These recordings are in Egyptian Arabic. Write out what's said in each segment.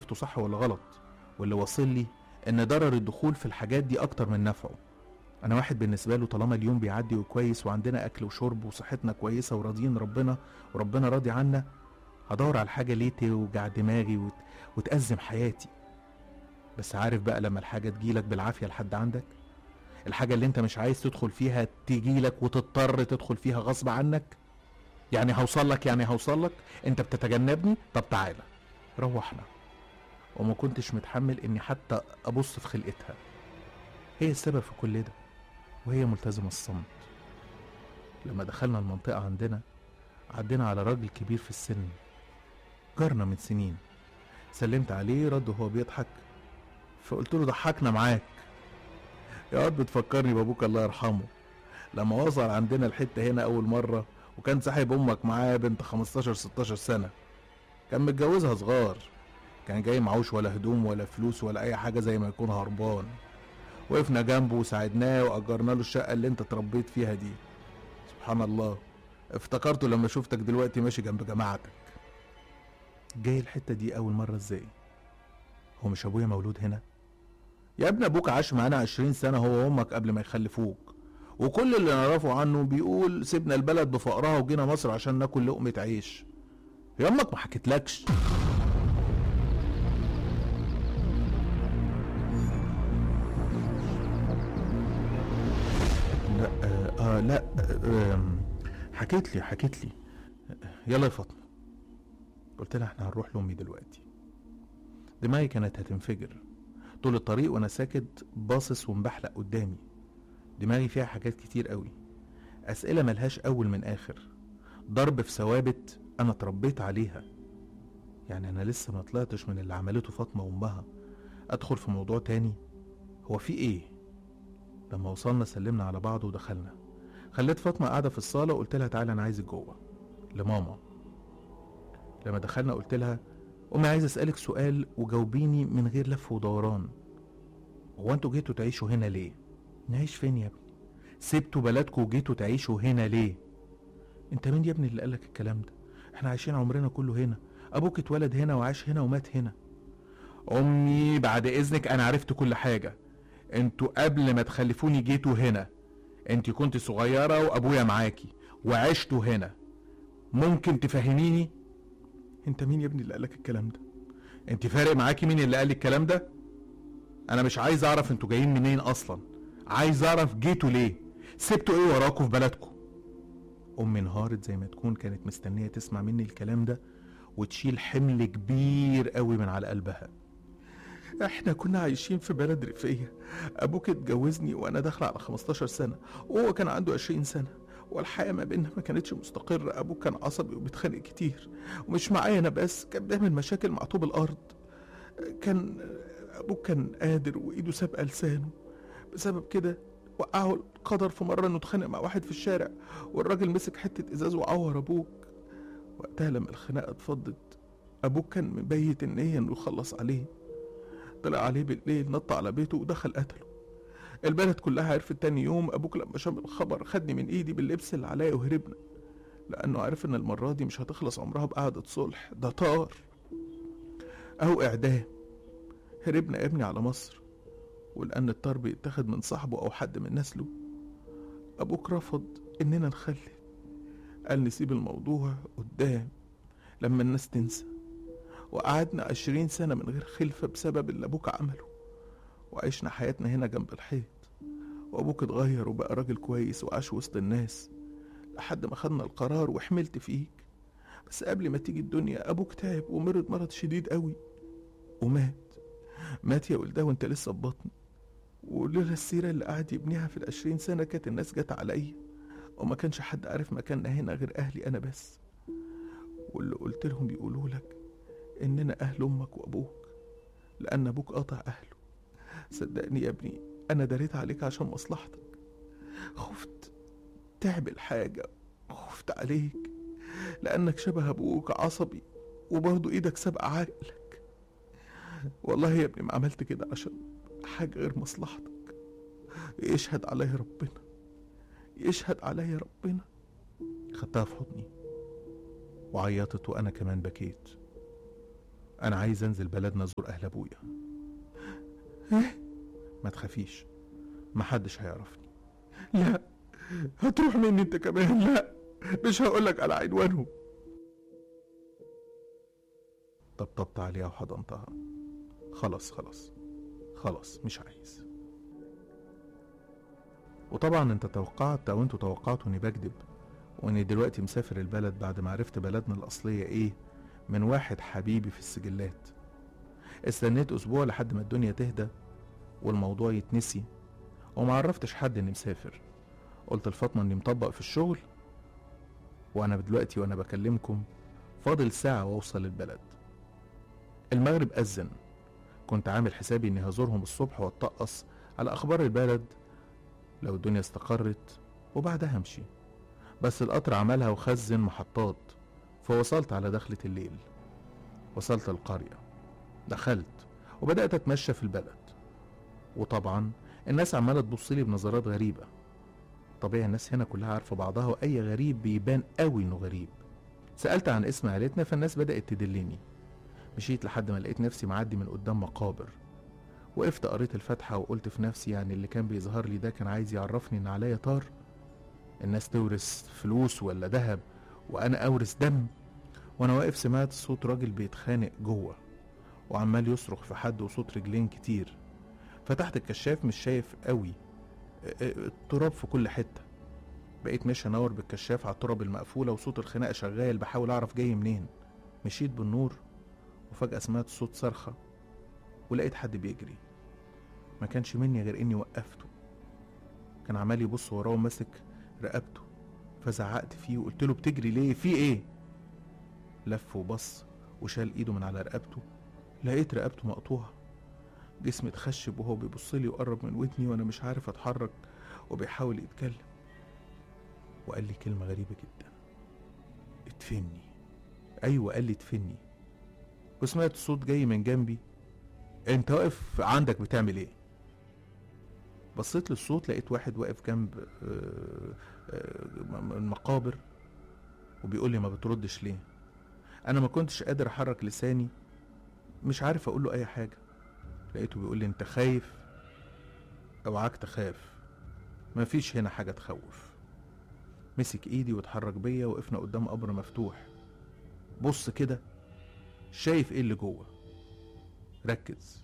عرفته صح ولا غلط واللي واصل لي ان ضرر الدخول في الحاجات دي اكتر من نفعه انا واحد بالنسبه له طالما اليوم بيعدي وكويس وعندنا اكل وشرب وصحتنا كويسه وراضيين ربنا وربنا راضي عنا هدور على الحاجه ليه توجع دماغي وت... وتأزم حياتي بس عارف بقى لما الحاجه تجيلك بالعافيه لحد عندك الحاجه اللي انت مش عايز تدخل فيها تجيلك وتضطر تدخل فيها غصب عنك يعني هوصل لك يعني هوصل لك انت بتتجنبني طب تعالى روحنا وما كنتش متحمل اني حتى ابص في خلقتها هي السبب في كل ده وهي ملتزمة الصمت لما دخلنا المنطقة عندنا عدينا على راجل كبير في السن جارنا من سنين سلمت عليه رد وهو بيضحك فقلت له ضحكنا معاك يا واد بتفكرني بابوك الله يرحمه لما وصل عندنا الحتة هنا أول مرة وكان صاحب أمك معاه بنت 15 16 سنة كان متجوزها صغار كان جاي معوش ولا هدوم ولا فلوس ولا أي حاجة زي ما يكون هربان وقفنا جنبه وساعدناه وأجرنا له الشقة اللي أنت اتربيت فيها دي سبحان الله افتكرته لما شفتك دلوقتي ماشي جنب جماعتك جاي الحتة دي أول مرة ازاي هو مش أبويا مولود هنا يا ابن أبوك عاش معانا عشرين سنة هو وأمك قبل ما يخلفوك وكل اللي نعرفه عنه بيقول سيبنا البلد بفقرها وجينا مصر عشان ناكل لقمة عيش يا أمك ما حكيتلكش لا آه, آه لا آه آم، حكيت لي حكيت لي يلا يا فاطمه قلت لها احنا هنروح لامي دلوقتي دماغي كانت هتنفجر طول الطريق وانا ساكت باصص ومبحلق قدامي دماغي فيها حاجات كتير قوي اسئله ملهاش اول من اخر ضرب في ثوابت انا اتربيت عليها يعني انا لسه ما طلعتش من اللي عملته فاطمه وامها ادخل في موضوع تاني هو في ايه لما وصلنا سلمنا على بعض ودخلنا خليت فاطمه قاعده في الصاله وقلت لها تعالى انا عايزك جوه لماما لما دخلنا قلت لها امي عايز اسالك سؤال وجاوبيني من غير لف ودوران هو انتوا جيتوا تعيشوا هنا ليه نعيش فين يا ابني سبتوا بلدكم وجيتوا تعيشوا هنا ليه انت مين يا ابني اللي قالك الكلام ده احنا عايشين عمرنا كله هنا ابوك اتولد هنا وعاش هنا ومات هنا امي بعد اذنك انا عرفت كل حاجه انتوا قبل ما تخلفوني جيتوا هنا انت كنت صغيره وابويا معاكي وعشتوا هنا ممكن تفهميني انت مين يا ابني اللي قالك الكلام ده انت فارق معاكي مين اللي قال الكلام ده انا مش عايز اعرف انتوا جايين منين اصلا عايز اعرف جيتوا ليه سبتوا ايه وراكوا في بلدكم امي انهارت زي ما تكون كانت مستنيه تسمع مني الكلام ده وتشيل حمل كبير قوي من على قلبها احنا كنا عايشين في بلد ريفية ابوك اتجوزني وانا داخل على 15 سنة وهو كان عنده 20 سنة والحياة ما بيننا ما كانتش مستقرة ابوك كان عصبي وبيتخانق كتير ومش معايا انا بس كان بيعمل مشاكل مع طوب الارض كان ابوك كان قادر وايده سابقة لسانه بسبب كده وقعه القدر في مرة انه اتخانق مع واحد في الشارع والراجل مسك حتة ازاز وعور ابوك وقتها لما الخناقة اتفضت ابوك كان مبيت النية انه يخلص عليه طلع عليه بالليل نط على بيته ودخل قتله البلد كلها عرفت تاني يوم ابوك لما شاف الخبر خدني من ايدي باللبس اللي عليا وهربنا لانه عارف ان المرة دي مش هتخلص عمرها بقعدة صلح ده طار او اعدام هربنا يا ابني على مصر ولان الطار بيتاخد من صاحبه او حد من نسله ابوك رفض اننا نخلف قال نسيب الموضوع قدام لما الناس تنسى وقعدنا عشرين سنة من غير خلفة بسبب اللي أبوك عمله وعشنا حياتنا هنا جنب الحيط وأبوك اتغير وبقى راجل كويس وعاش وسط الناس لحد ما خدنا القرار وحملت فيك بس قبل ما تيجي الدنيا أبوك تعب ومرض مرض شديد قوي ومات مات يا ولده وانت لسه في بطني ولولا السيرة اللي قعد يبنيها في العشرين سنة كانت الناس جت عليا وما كانش حد عارف مكاننا هنا غير أهلي أنا بس واللي قلت لهم يقولوا لك إننا أهل أمك وأبوك لأن أبوك قطع أهله صدقني يا ابني أنا دريت عليك عشان مصلحتك خفت تعمل حاجة خفت عليك لأنك شبه أبوك عصبي وبرضه إيدك سابقة عقلك والله يا ابني ما عملت كده عشان حاجة غير مصلحتك يشهد عليا ربنا يشهد عليا ربنا خدتها في حضني وعيطت وأنا كمان بكيت انا عايز انزل بلدنا ازور اهل ابويا ايه ما تخافيش محدش هيعرفني لا هتروح مني انت كمان لا مش هقولك على عنوانهم طبطبت عليها وحضنتها خلاص خلاص خلاص مش عايز وطبعا انت توقعت او انتوا توقعتوا اني بكذب واني دلوقتي مسافر البلد بعد ما عرفت بلدنا الاصليه ايه من واحد حبيبي في السجلات استنيت اسبوع لحد ما الدنيا تهدى والموضوع يتنسي وما عرفتش حد اني مسافر قلت لفاطمه اني مطبق في الشغل وانا دلوقتي وانا بكلمكم فاضل ساعه واوصل البلد المغرب اذن كنت عامل حسابي اني هزورهم الصبح واتطقص على اخبار البلد لو الدنيا استقرت وبعدها امشي بس القطر عملها وخزن محطات فوصلت على دخلة الليل وصلت القرية دخلت وبدأت أتمشى في البلد وطبعا الناس عمالة تبصلي بنظرات غريبة طبيعي الناس هنا كلها عارفة بعضها وأي غريب بيبان قوي إنه غريب سألت عن اسم عيلتنا فالناس بدأت تدلني مشيت لحد ما لقيت نفسي معدي من قدام مقابر وقفت قريت الفاتحة وقلت في نفسي يعني اللي كان بيظهر لي ده كان عايز يعرفني إن عليا طار الناس تورث فلوس ولا ذهب وأنا أورث دم وأنا واقف سمعت صوت راجل بيتخانق جوه وعمال يصرخ في حد وصوت رجلين كتير فتحت الكشاف مش شايف قوي التراب في كل حتة بقيت ماشي انور بالكشاف على التراب المقفولة وصوت الخناقة شغال بحاول اعرف جاي منين مشيت بالنور وفجأة سمعت صوت صرخة ولقيت حد بيجري ما كانش مني غير اني وقفته كان عمال يبص وراه وماسك رقبته فزعقت فيه وقلت له بتجري ليه في ايه لف وبص وشال ايده من على رقبته لقيت رقبته مقطوعه جسمي اتخشب وهو بيبص لي وقرب من ودني وانا مش عارف اتحرك وبيحاول يتكلم وقال لي كلمه غريبه جدا ادفني ايوه قال لي ادفني وسمعت صوت جاي من جنبي انت واقف عندك بتعمل ايه بصيت للصوت لقيت واحد واقف جنب المقابر وبيقول لي ما بتردش ليه انا ما كنتش قادر احرك لساني مش عارف اقول له اي حاجه لقيته بيقول لي انت خايف اوعاك تخاف ما فيش هنا حاجه تخوف مسك ايدي واتحرك بيا وقفنا قدام قبر مفتوح بص كده شايف ايه اللي جوه ركز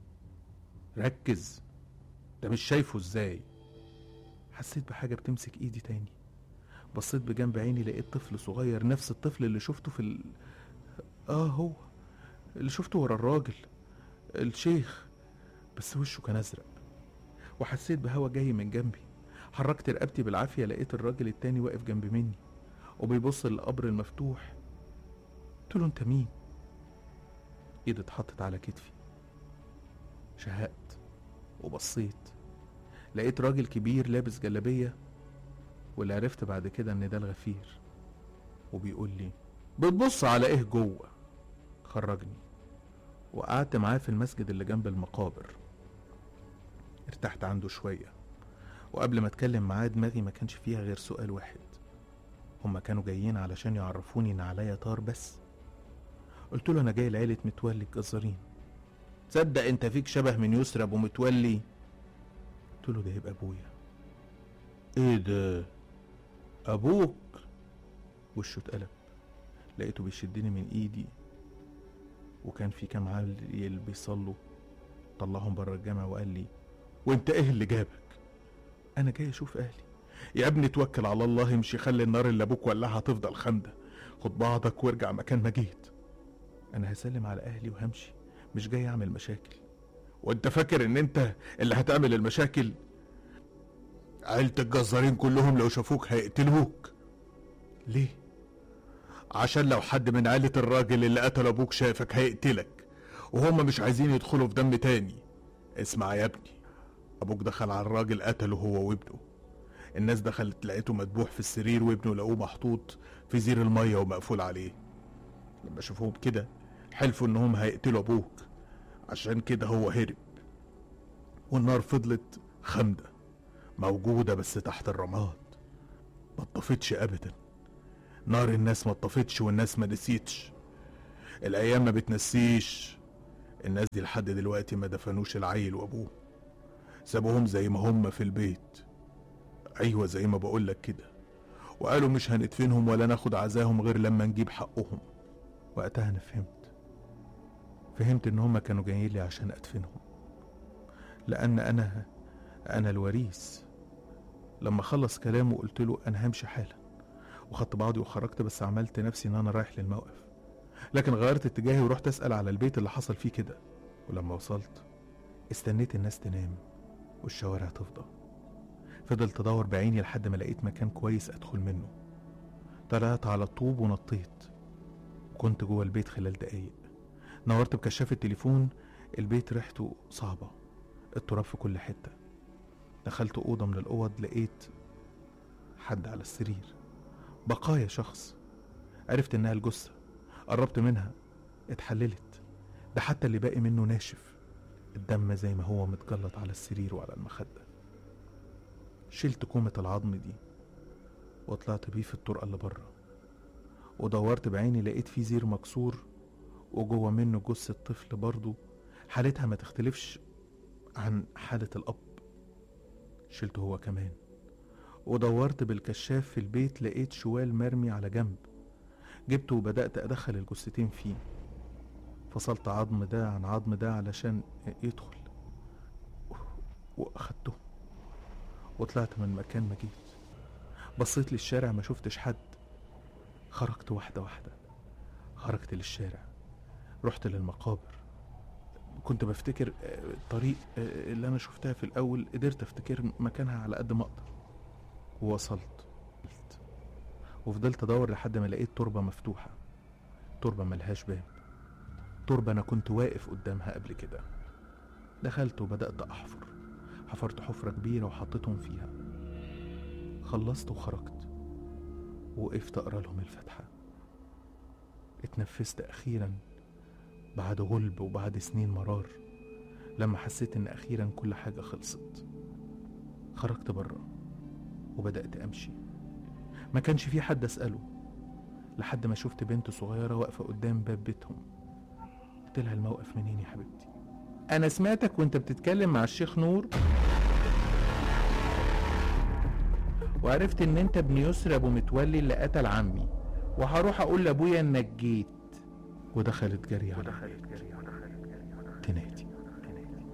ركز ده مش شايفه ازاي حسيت بحاجه بتمسك ايدي تاني بصيت بجنب عيني لقيت طفل صغير نفس الطفل اللي شفته في ال... اه هو اللي شفته ورا الراجل الشيخ بس وشه كان ازرق وحسيت بهوا جاي من جنبي حركت رقبتي بالعافيه لقيت الراجل التاني واقف جنب مني وبيبص للقبر المفتوح قلت له انت مين ايدي اتحطت على كتفي شهقت وبصيت لقيت راجل كبير لابس جلابيه واللي عرفت بعد كده ان ده الغفير وبيقول لي بتبص على ايه جوه خرجني وقعدت معاه في المسجد اللي جنب المقابر ارتحت عنده شويه وقبل ما اتكلم معاه دماغي ما كانش فيها غير سؤال واحد هما كانوا جايين علشان يعرفوني ان عليا طار بس قلت له انا جاي لعيلة متولي الجزارين تصدق انت فيك شبه من يسرى ابو متولي قلت له ده يبقى ابويا ايه ده ابوك وشه اتقلب لقيته بيشدني من ايدي وكان في كام عيل بيصلوا طلعهم بره الجامع وقال لي وانت ايه اللي جابك انا جاي اشوف اهلي يا ابني توكل على الله امشي خلي النار اللي ابوك ولعها تفضل خامده خد بعضك وارجع مكان ما جيت انا هسلم على اهلي وهمشي مش جاي اعمل مشاكل وانت فاكر ان انت اللي هتعمل المشاكل عيلة الجزارين كلهم لو شافوك هيقتلوك ليه عشان لو حد من عيلة الراجل اللي قتل ابوك شافك هيقتلك وهم مش عايزين يدخلوا في دم تاني اسمع يا ابني ابوك دخل على الراجل قتله هو وابنه الناس دخلت لقيته مدبوح في السرير وابنه لقوه محطوط في زير الميه ومقفول عليه لما شافوهم كده حلفوا انهم هيقتلوا ابوك عشان كده هو هرب والنار فضلت خامدة موجودة بس تحت الرماد ما اتطفتش ابدا نار الناس ما اتطفتش والناس ما نسيتش الايام ما بتنسيش الناس دي لحد دلوقتي ما دفنوش العيل وابوه سابوهم زي ما هم في البيت ايوه زي ما بقولك كده وقالوا مش هندفنهم ولا ناخد عزاهم غير لما نجيب حقهم وقتها انا فهمت فهمت ان هما كانوا جايين لي عشان ادفنهم لان انا انا الوريث لما خلص كلامه قلت له انا همشي حالا وخدت بعضي وخرجت بس عملت نفسي ان انا رايح للموقف لكن غيرت اتجاهي ورحت اسال على البيت اللي حصل فيه كده ولما وصلت استنيت الناس تنام والشوارع تفضى فضلت ادور بعيني لحد ما لقيت مكان كويس ادخل منه طلعت على الطوب ونطيت وكنت جوه البيت خلال دقايق نورت بكشاف التليفون البيت ريحته صعبة التراب في كل حتة دخلت أوضة من الأوض لقيت حد على السرير بقايا شخص عرفت إنها الجثة قربت منها اتحللت ده حتى اللي باقي منه ناشف الدم زي ما هو متجلط على السرير وعلى المخدة شلت كومة العظم دي وطلعت بيه في الطرقة اللي بره ودورت بعيني لقيت فيه زير مكسور وجوه منه جثة طفل برضه حالتها ما تختلفش عن حالة الأب شلته هو كمان ودورت بالكشاف في البيت لقيت شوال مرمي على جنب جبته وبدأت أدخل الجثتين فيه فصلت عظم ده عن عظم ده علشان يدخل وأخدته وطلعت من مكان ما جيت بصيت للشارع ما شفتش حد خرجت واحدة واحدة خرجت للشارع رحت للمقابر كنت بفتكر آه، الطريق آه، اللي انا شفتها في الاول قدرت افتكر مكانها على قد ما اقدر ووصلت وفضلت ادور لحد ما لقيت تربة مفتوحة تربة ملهاش باب تربة انا كنت واقف قدامها قبل كده دخلت وبدأت احفر حفرت حفرة كبيرة وحطيتهم فيها خلصت وخرجت وقفت اقرا لهم الفاتحة اتنفست اخيرا بعد غلب وبعد سنين مرار لما حسيت ان اخيرا كل حاجة خلصت خرجت بره وبدأت امشي ما كانش في حد اسأله لحد ما شفت بنت صغيرة واقفة قدام باب بيتهم قلت لها الموقف منين يا حبيبتي انا سمعتك وانت بتتكلم مع الشيخ نور وعرفت ان انت ابن يسرى ابو متولي اللي قتل عمي وهروح اقول لابويا انك جيت ودخلت جري على تنادي